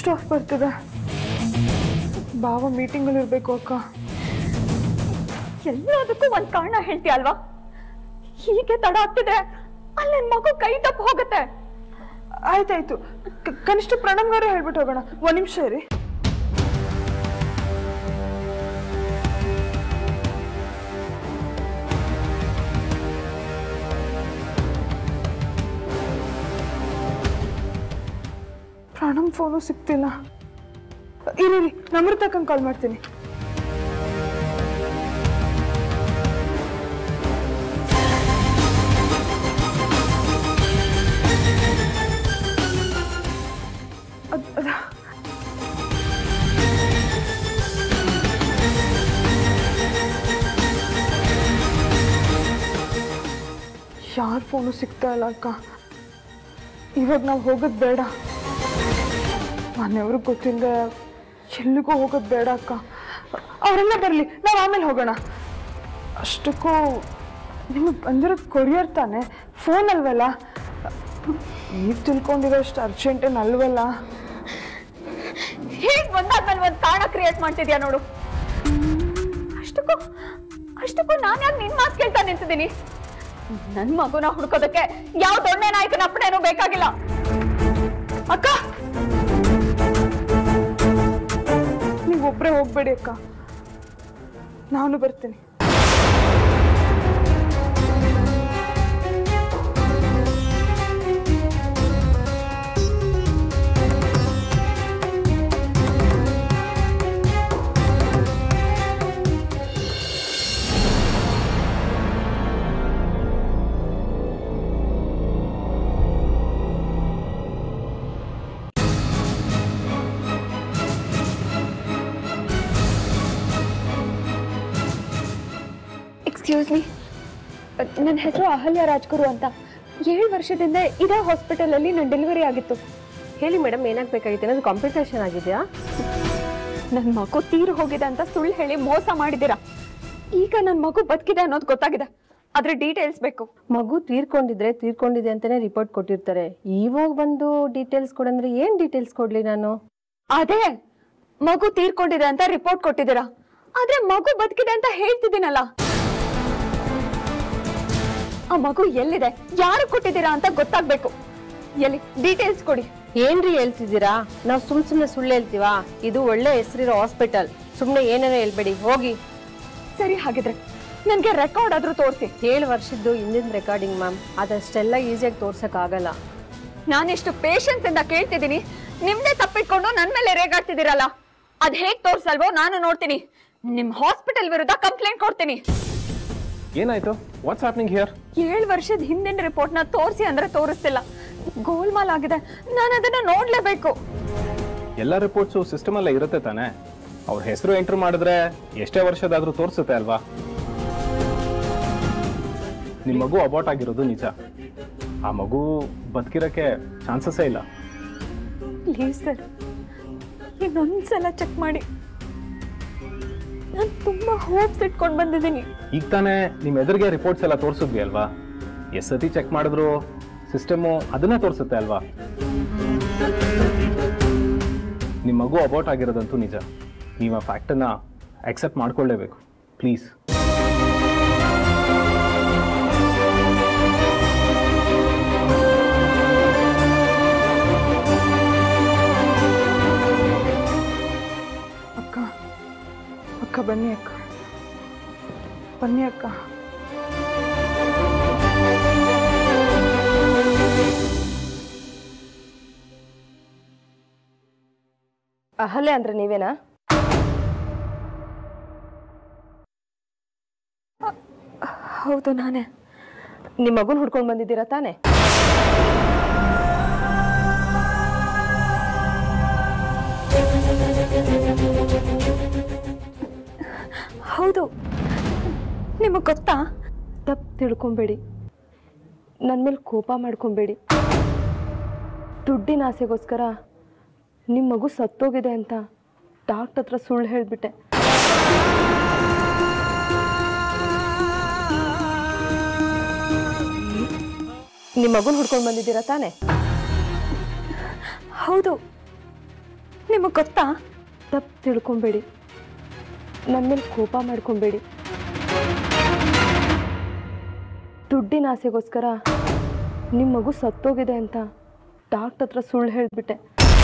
switch off ಬರ್ತಿದೆ ಬಾವ ಮೀಟಿಂಗಲ್ಲಿ ಇರಬೇಕು ಅಕ್ಕ ಎಲ್ಲದಕ್ಕೂ ಒಂದ್ ಕಾರಣ ಹೇಳ್ತೀಯ ಅಲ್ವಾ ಹೀಗೆ ತಡ ಆಗ್ತಿದ್ರೆ ಅಲ್ಲಿ ನನ್ ಮಗು ಕೈ ತಪ್ಪು ಹೋಗುತ್ತೆ ಆಯ್ತಾಯ್ತು ಕ- ಕನಿಷ್ಠ ಪ್ರಣಮ್ಗಾರ ಹೇಳ್ಬಿಟ್ಟು ಹೋಗೋಣ ಒಂದ್ ನಿಮಿಷ ಇರಿ ಪ್ರಣಮ್ ಫೋನು ಸಿಗ್ತಿಲ್ಲ ಇರಿ ಇರಿ ನಮ್ರತಕ್ಕಂಗೆ ಕಾಲ್ ಮಾಡ್ತೀನಿ ಅದ್- ಅದ ಯಾರ ಫೋನು ಸಿಗ್ತಾ ಇಲ್ಲ ಅಕ್ಕ ಇವಾಗ ನಾವು ಹೋಗೋದು ಬೇಡ ಮನೆಯವ್ರಿಗೆ ಗೊತ್ತಿಲ್ಲದೆ ಎಲ್ಲಿಗೂ ಹೋಗೋದು ಬೇಡ ಅಕ್ಕ ಅವರೆಲ್ಲ ಬರಲಿ ನಾವು ಆಮೇಲೆ ಹೋಗೋಣ ಅಷ್ಟಕ್ಕೂ ನಿಮಗೆ ಬಂದಿರೋದು ಕೊರಿಯರ್ ತಾನೆ ಫೋನ್ ಅಲ್ವಲ್ಲ ನೀವು ತಿಳ್ಕೊಂಡಿರೋ ಅಷ್ಟು ಅರ್ಜೆಂಟ್ ಏನು ಅಲ್ವಲ್ಲ ಹೇಗ್ ಒಂದಾದ್ಮೇಲೆ ಒಂದ್ ಕಾರಣ ಕ್ರಿಯೇಟ್ ಮಾಡ್ತಿದ್ಯಾ ನೋಡು ಅಷ್ಟಕ್ಕೂ ಅಷ್ಟಕ್ಕೂ ನಾನ್ ಯಾಕೆ ನಿನ್ ಮಾತು ಕೇಳ್ತಾ ನಿಂತಿದ್ದೀನಿ ನನ್ ಮಗುನ ಹುಡ್ಕೋದಕ್ಕೆ ಯಾವ ದೊಣ್ಣೆ ನಾಯಕನ ಅಪ್ಪಣೆನೂ ಬೇಕಾಗಿಲ್ಲ ಅಕ್ಕ ನೀವು ಒಬ್ಬರೇ ಹೋಗ್ಬೇಡಿ ಅಕ್ಕ ನಾನು ಬರ್ತೀನಿ ಎಕ್ಸ್ಕ್ಯೂಸ್ ಮೀ ನನ್ನ ಹೆಸರು ಅಹಲ್ಯ ರಾಜ್ಗುರು ಅಂತ ಏಳು ವರ್ಷದಿಂದ ಇದೇ ಹಾಸ್ಪಿಟಲ್ ಅಲ್ಲಿ ನನ್ನ ಡೆಲಿವರಿ ಆಗಿತ್ತು ಹೇಳಿ ಮೇಡಮ್ ಏನಾಗಬೇಕಾಗಿತ್ತು ಏನಾದ್ರು ಕಾಂಪಿಟೇಷನ್ ಆಗಿದೆಯಾ ನನ್ನ ಮಗು ತೀರು ಹೋಗಿದೆ ಅಂತ ಸುಳ್ಳು ಹೇಳಿ ಮೋಸ ಮಾಡಿದ್ದೀರಾ ಈಗ ನನ್ನ ಮಗು ಬದುಕಿದೆ ಅನ್ನೋದು ಗೊತ್ತಾಗಿದೆ ಅದ್ರ ಡೀಟೇಲ್ಸ್ ಬೇಕು ಮಗು ತೀರ್ಕೊಂಡಿದ್ರೆ ತೀರ್ಕೊಂಡಿದೆ ಅಂತಾನೆ ರಿಪೋರ್ಟ್ ಕೊಟ್ಟಿರ್ತಾರೆ ಇವಾಗ ಬಂದು ಡೀಟೇಲ್ಸ್ ಕೊಡಂದ್ರೆ ಏನ್ ಡೀಟೇಲ್ಸ್ ಕೊಡ್ಲಿ ನಾನು ಅದೇ ಮಗು ತೀರ್ಕೊಂಡಿದೆ ಅಂತ ರಿಪೋರ್ಟ್ ಕೊಟ್ಟಿದ್ದೀರಾ ಆದ್ರೆ ಮಗು ಬದುಕಿದೆ ಅಂತ ಹೇಳ್ತಿದ್ದೀನಲ್ಲ ಆ ಮಗು ಎಲ್ಲಿದೆ ಯಾರು ಕೊಟ್ಟಿದ್ದೀರಾ ಅಂತ ಗೊತ್ತಾಗ್ಬೇಕು ಎಲ್ಲಿ ಡೀಟೇಲ್ಸ್ ಕೊಡಿ ಏನ್ರಿ ಹೇಳ್ತಿದ್ದೀರಾ ನಾವು ಸುಮ್ ಸುಮ್ನೆ ಸುಳ್ಳು ಹೇಳ್ತೀವಾ ಇದು ಒಳ್ಳೆ ಹೆಸರಿರೋ ಹಾಸ್ಪಿಟಲ್ ಸುಮ್ನೆ ಏನೇನೋ ಹೇಳ್ಬೇಡಿ ಹೋಗಿ ಸರಿ ಹಾಗಿದ್ರೆ ನನ್ಗೆ ರೆಕಾರ್ಡ್ ಆದ್ರೂ ತೋರಿಸಿ ಏಳು ವರ್ಷದ್ದು ಹಿಂದಿನ ರೆಕಾರ್ಡಿಂಗ್ ಮ್ಯಾಮ್ ಅದಷ್ಟೆಲ್ಲ ಈಸಿಯಾಗಿ ತೋರ್ಸಕ್ ಆಗಲ್ಲ ನಾನಿಷ್ಟು ಪೇಷನ್ಸ್ ಇಂದ ಕೇಳ್ತಿದ್ದೀನಿ ನಿಮ್ದೇ ತಪ್ಪಿಟ್ಕೊಂಡು ನನ್ ಮೇಲೆ ರೇಗಾಡ್ತಿದ್ದೀರಲ್ಲ ಅದ್ ಹೇಗ್ ತೋರ್ಸಲ್ವೋ ನಾನು ನೋಡ್ತೀನಿ ನಿಮ್ ಹಾಸ್ಪಿಟಲ್ ವಿರುದ್ಧ ಕಂಪ್ಲೇಂಟ್ ಕೊಡ್ತೀನಿ ಏನಾಯ್ತು ವಾಟ್ಸ್ ಹ್ಯಾಪ್ನಿಂಗ್ ಹಿಯರ್ ಏಳು ವರ್ಷದ ಹಿಂದಿನ ರಿಪೋರ್ಟ್ ನ ತೋರಿಸಿ ಅಂದ್ರೆ ತೋರಿಸ್ತಿಲ್ಲ ಗೋಲ್ಮಾಲ್ ಆಗಿದೆ ನಾನು ಅದನ್ನ ನೋಡ್ಲೇಬೇಕು ಎಲ್ಲ ರಿಪೋರ್ಟ್ಸು ಸಿಸ್ಟಮ್ ಅಲ್ಲೇ ಇರುತ್ತೆ ತಾನೆ ಅವ್ರ ಹೆಸರು ಎಂಟ್ರ್ ಮಾಡಿದ್ರೆ ಎಷ್ಟೇ ವರ್ಷದಾದ್ರೂ ತೋರಿಸುತ್ತೆ ಅಲ್ವಾ ನಿಮ್ಮ ಮಗು ಅಬಾಟ್ ಆಗಿರೋದು ನಿಜ ಆ ಮಗು ಬದುಕಿರಕ್ಕೆ ಚಾನ್ಸಸ್ಸೇ ಇಲ್ಲ ಪ್ಲೀಸ್ ಸರ್ ಇನ್ನೊಂದ್ಸಲ ಚೆಕ್ ಮಾಡಿ ನಾನು ತುಂಬಾ ಹೋಪ್ಸ್ ಇಟ್ಕೊಂಡು ಬಂದಿದ್ದೀನಿ ಈಗ ತಾನೇ ನಿಮ್ಮ ಎದುರಿಗೆ ರಿಪೋರ್ಟ್ಸ್ ಎಲ್ಲ ತೋರಿಸಿದ್ವಿ ಅಲ್ವಾ ಎಷ್ಟು ಸತಿ ಚೆಕ್ ಮಾಡಿದ್ರು ಸಿಸ್ಟಮು ಅದನ್ನೇ ತೋರಿಸುತ್ತೆ ಅಲ್ವಾ ನಿಮ್ಮ ಮಗು ಅಬೌಟ್ ಆಗಿರೋದಂತೂ ನಿಜ ನೀವು ಆ ಫ್ಯಾಕ್ಟನ್ನ ಅಕ್ಸೆಪ್ಟ್ ಮಾಡ್ಕೊಳ್ಳೇಬೇಕು ಪ್ಲೀಸ್ ಅಕ್ಕ ಅಕ್ಕ ಬನ್ನಿ ಅಕ್ಕ ಬನ್ನಿ ಅಕ್ಕ ಅಹಲ್ಯ ಅಂದ್ರೆ ನೀವೇನಾ ಹೌದು ನಾನೇ ನಿಮ್ಮ ಮಗುನ್ ಹುಡ್ಕೊಂಡ್ ಬಂದಿದ್ದೀರಾ ತಾನೆ ಹೌದು ನಿಮಗೆ ಗೊತ್ತಾ ತಪ್ಪು ತಿಳ್ಕೊಬೇಡಿ ನನ್ನ ಮೇಲೆ ಕೋಪ ಮಾಡ್ಕೊಬೇಡಿ ದುಡ್ಡಿನ ಆಸೆಗೋಸ್ಕರ ನಿಮ್ಮ ಮಗು ಸತ್ತೋಗಿದೆ ಅಂತ ಡಾಕ್ಟರ್ ಹತ್ರ ಸುಳ್ಳು ಹೇಳಿಬಿಟ್ಟೆ ನಿಮ್ಮ ಮಗುನ ಹುಡ್ಕೊಂಡು ಬಂದಿದ್ದೀರಾ ತಾನೆ ಹೌದು ನಿಮಗೆ ಗೊತ್ತಾ ತಪ್ಪು ತಿಳ್ಕೊಬೇಡಿ ನನ್ನ ಮೇಲೆ ಕೋಪ ಮಾಡ್ಕೊಬೇಡಿ ದುಡ್ಡಿನ ಆಸೆಗೋಸ್ಕರ ನಿಮ್ಮ ಮಗು ಸತ್ತೋಗಿದೆ ಅಂತ ಡಾಕ್ಟರ್ ಹತ್ರ ಸುಳ್ಳು ಹೇಳಿಬಿಟ್ಟೆ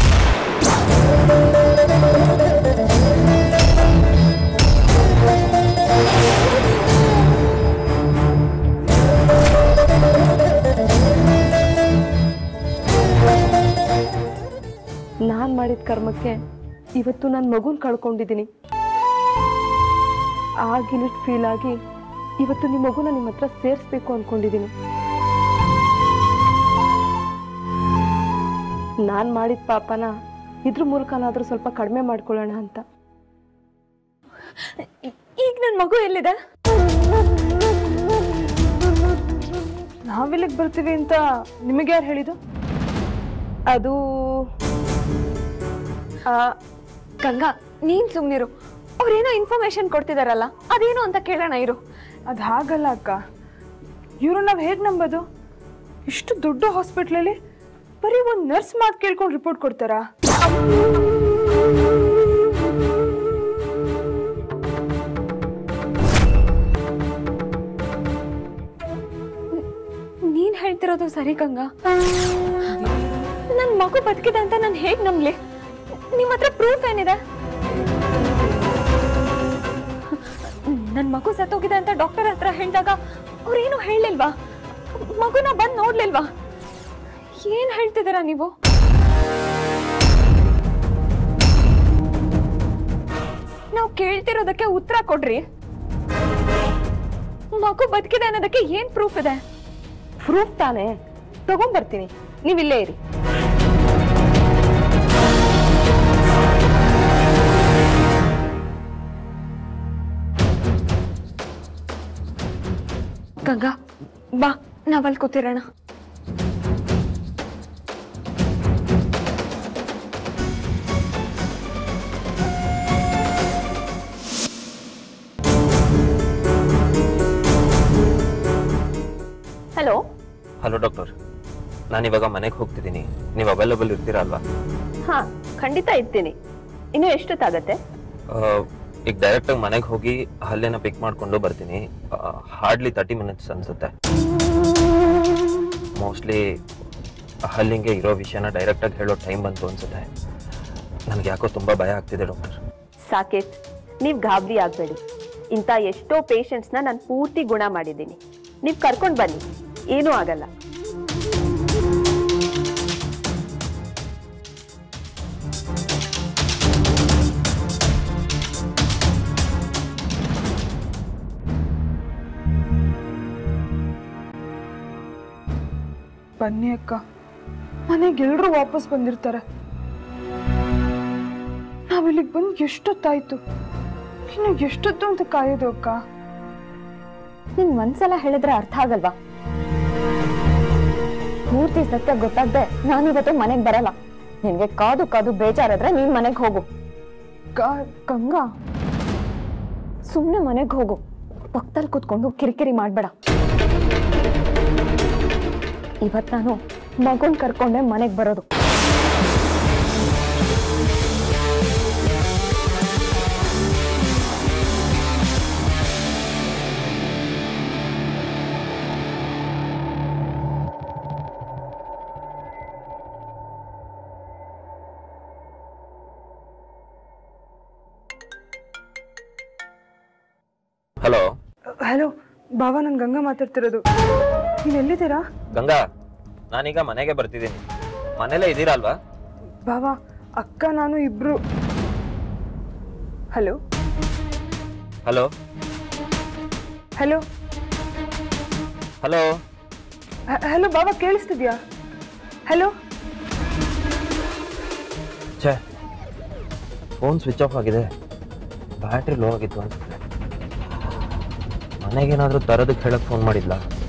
ನಾನು ಮಾಡಿದ ಕರ್ಮಕ್ಕೆ ಇವತ್ತು ನನ್ನ ಮಗುನ ಕಳ್ಕೊಂಡಿದ್ದೀನಿ ಆ ಗಿಲಿಟ್ ಫೀಲ್ ಆಗಿ ಇವತ್ತು ನಿಮ್ಮ ಮಗುನ ನಿಮ್ಮ ಹತ್ರ ಸೇರಿಸ್ಬೇಕು ಅಂದ್ಕೊಂಡಿದ್ದೀನಿ ನಾನು ಮಾಡಿದ ಪಾಪನ ಇದ್ರ ಮೂಲಕನಾದರೂ ಸ್ವಲ್ಪ ಕಡಿಮೆ ಮಾಡ್ಕೊಳ್ಳೋಣ ಅಂತ ಈಗ ನನ್ನ ಮಗು ಎಲ್ಲಿದೆ ನಾವಿಲ್ಲಿಗೆ ಬರ್ತೀವಿ ಅಂತ ನಿಮಗೆ ಯಾರು ಹೇಳಿದ್ದು ಅದು ಆ, ಗಂಗಾ ನೀನ್ ಸುಮ್ನಿರು ಅವ್ರೇನೋ ಇನ್ಫಾರ್ಮೇಶನ್ ಕೊಡ್ತಿದಾರಲ್ಲ ಅದೇನು ಅಂತ ಕೇಳೋಣ ಇರು ಅದು ಹಾಗಲ್ಲ ಅಕ್ಕ ಇವರು ನಾವು ಹೇಗೆ ನಂಬೋದು ಇಷ್ಟು ದೊಡ್ಡ ಹಾಸ್ಪಿಟ್ಲಲ್ಲಿ ಬರೀ ಒಂದು ನರ್ಸ್ ಮಾತು ಕೇಳ್ಕೊಂಡು ರಿಪೋರ್ಟ್ ಕೊಡ್ತಾರಾ ನೀನ್ ಹೇಳ್ತಿರೋದು ಸರಿ ಗಂಗಾ ನನ್ ಮಗು ಬದುಕಿದೆ ಅಂತ ನಾನು ಹೇಗ್ ನಂಬ್ಲಿ ನಿಮ್ ಹತ್ರ ಪ್ರೂಫ್ ಏನಿದೆ ನನ್ ಮಗು ಸತ್ತೋಗಿದೆ ಅಂತ ಡಾಕ್ಟರ್ ಹತ್ರ ಹೇಳಿದಾಗ ಅವ್ರೇನು ಹೇಳಿಲ್ವಾ ಮಗುನ ಬಂದ್ ನೋಡ್ಲಿಲ್ವಾ ಏನ್ ಹೇಳ್ತಿದ್ದೀರಾ ನೀವು ನಾವು ಕೇಳ್ತಿರೋದಕ್ಕೆ ಉತ್ತರ ಕೊಡ್ರಿ ಮಗು ಬದುಕಿದೆ ಅನ್ನೋದಕ್ಕೆ ಏನ್ ಪ್ರೂಫ್ ಇದೆ ಪ್ರೂಫ್ ತಾನೇ ತಗೊಂಡ್ಬರ್ತೀನಿ ನೀವಿಲ್ಲೇ ಇರಿ ಗಂಗಾ ಬಾ ನಾವಲ್ಲಿ ಕೂತಿರೋಣ ಹಲೋ ಹಲೋ ಡಾಕ್ಟರ್ ನಾನು ಇವಾಗ ಮನೆಗೆ ಹೋಗ್ತಿದ್ದೀನಿ ನೀವು ಅವೈಲಬಲ್ ಇರ್ತೀರಾ ಅಲ್ವಾ ಹಾ ಖಂಡಿತ ಇರ್ತೀನಿ ಇನ್ನು ಎಷ್ಟೊತ್ತಾಗತ್ತೆ ಆ, ಈಗ ಡೈರೆಕ್ಟಾಗಿ ಮನೆಗೆ ಹೋಗಿ ಹಲ್ಲೇನ ಪಿಕ್ ಮಾಡ್ಕೊಂಡು ಬರ್ತೀನಿ ಹಾರ್ಡ್ಲಿ ತರ್ಟಿ ಮಿನಿಟ್ಸ್ ಅನ್ಸುತ್ತೆ ಮೋಸ್ಟ್ಲಿ ಹಲ್ಲಿಂಗೆ ಇರೋ ವಿಷಯನ ಡೈರೆಕ್ಟಾಗಿ ಹೇಳೋ ಟೈಮ್ ಬಂತು ಅನ್ಸುತ್ತೆ ನನಗೆ ಯಾಕೋ ತುಂಬ ಭಯ ಆಗ್ತಿದೆ ಡಾಕ್ಟರ್ ಸಾಕೇತ್ ನೀವು ಗಾಬರಿ ಆಗಬೇಡಿ ಇಂಥ ಎಷ್ಟೋ ಪೇಷಂಟ್ಸ್ನ ನಾನು ಪೂರ್ತಿ ಗುಣ ಮಾಡಿದ್ದೀನಿ ನೀವು ಕರ್ಕೊಂಡು ಬನ್ನಿ ಏನೂ ಆಗಲ್ಲ ಬನ್ನಿ ಅಕ್ಕ ಮನೆಗೆ ಎಲ್ರೂ ವಾಪಸ್ ಬಂದಿರ್ತಾರೆ ನಾವಿಲ್ಲಿಗೆ ಬಂದು ಎಷ್ಟೊತ್ತಾಯ್ತು ಇನ್ನು ಎಷ್ಟೊತ್ತು ಅಂತ ಕಾಯೋದು ಅಕ್ಕ ನಿನ್ ಒಂದ್ಸಲ ಹೇಳಿದ್ರೆ ಅರ್ಥ ಆಗಲ್ವಾ ಪೂರ್ತಿ ಸತ್ಯ ಗೊತ್ತಾಗ್ದೆ ನಾನಿವತ್ತು ಮನೆಗ್ ಬರಲ್ಲ ನಿನ್ಗೆ ಕಾದು ಕಾದು ಬೇಜಾರಾದ್ರೆ ನೀನ್ ಮನೆಗ್ ಹೋಗು ಗ- ಗಂಗಾ ಸುಮ್ನೆ ಮನೆಗ್ ಹೋಗು ಪಕ್ಕದಲ್ಲಿ ಕೂತ್ಕೊಂಡು ಕಿರಿಕಿರಿ ಮಾಡ್ಬೇಡ ಇವತ್ ನಾನು ಮಗುನ್ ಕರ್ಕೊಂಡೆ ಮನೆಗ್ ಬರೋದು ಹಲೋ ಹಲೋ ಬಾಬಾ ನಾನು ಗಂಗಾ ಮಾತಾಡ್ತಿರೋದು ನೀವು ಎಲ್ಲಿದ್ದೀರಾ ಗಂಗಾ ನಾನೀಗ ಮನೆಗೆ ಬರ್ತಿದ್ದೀನಿ ಮನೇಲೇ ಇದ್ದೀರಾ ಅಲ್ವಾ ಬಾಬಾ ಅಕ್ಕ ನಾನು ಇಬ್ರು hello hello hello hello hello ಬಾಬಾ ಕೇಳಿಸ್ತಿದ್ಯಾ ಹಲೋ ಛೇ ಫೋನ್ ಸ್ವಿಚ್ ಆಫ್ ಆಗಿದೆ ಬ್ಯಾಟ್ರಿ ಲೋ ಆಗಿತ್ತು ಅನ್ಸುತ್ತೆ ಮನೆಗೇನಾದರೂ ತರೋದಕ್ಕೆ ಹೇಳಕ್ಕೆ ಫೋನ್ ಮಾಡಿದ್ಲಾ